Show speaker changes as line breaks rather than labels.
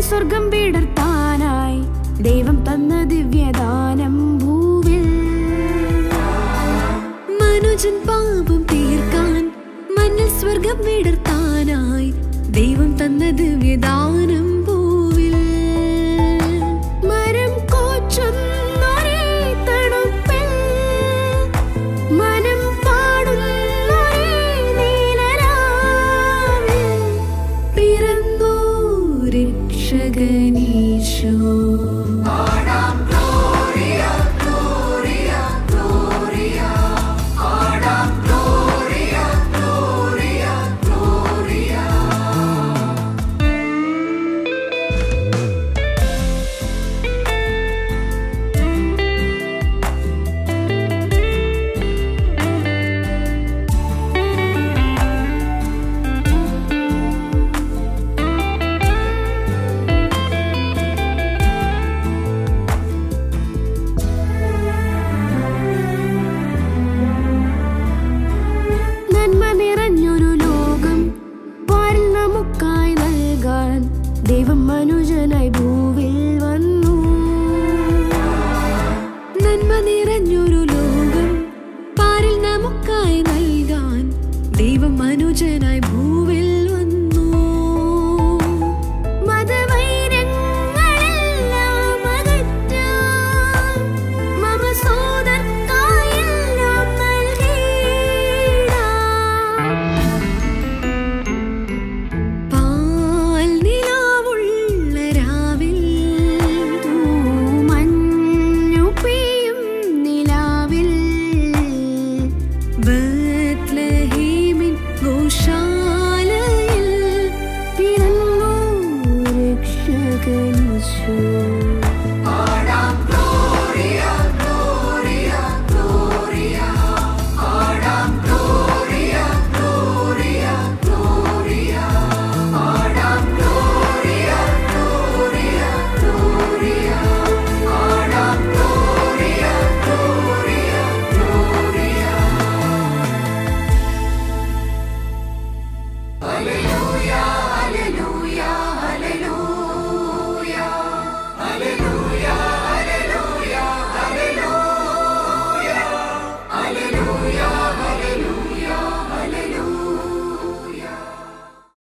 സ്വർഗം വിടർത്താനായി ദൈവം തന്ന ദിവ്യദാനം ഭൂവിൽ
മനുജൻ പാപം തീർക്കാൻ മണ്ണിൽ സ്വർഗം വിടർത്താനായി ദൈവം തന്ന ദിവ്യദാനം പൂവിൽ
മരം കോച്ചുന്നൊരേ തണുപ്പിൽ മനം പാടുന്നൊരേ നീലരാവിൽ
പിറന്നു രക്ഷകനീശോ
നന്മ നിറഞ്ഞൊരു ലോകം പാരിൽ നമുക്കായി നൽകാൻ ദൈവം മനുജനായി ഭൂവിൽ വന്നു
നന്മ നിറഞ്ഞൊരു ലോകം പാരിൽ നമുക്കായി നൽകാൻ ദൈവം മനുജനായി ഭൂവിൽ വന്നു
മതവൈരങ്ങളെല്ലാം അകറ്റാൻ മമസോദർക്കായെല്ലാം നൽകിയിടാം.
പാൽ നിലാവുള്ള രാവിൽ
തൂമഞ്ഞു പെയ്യും നിലാവിൽ
ബത്ലഹേമിൻ ഗോശാലയിൽ
പിറന്നു രക്ഷകനീശോ
Gloria,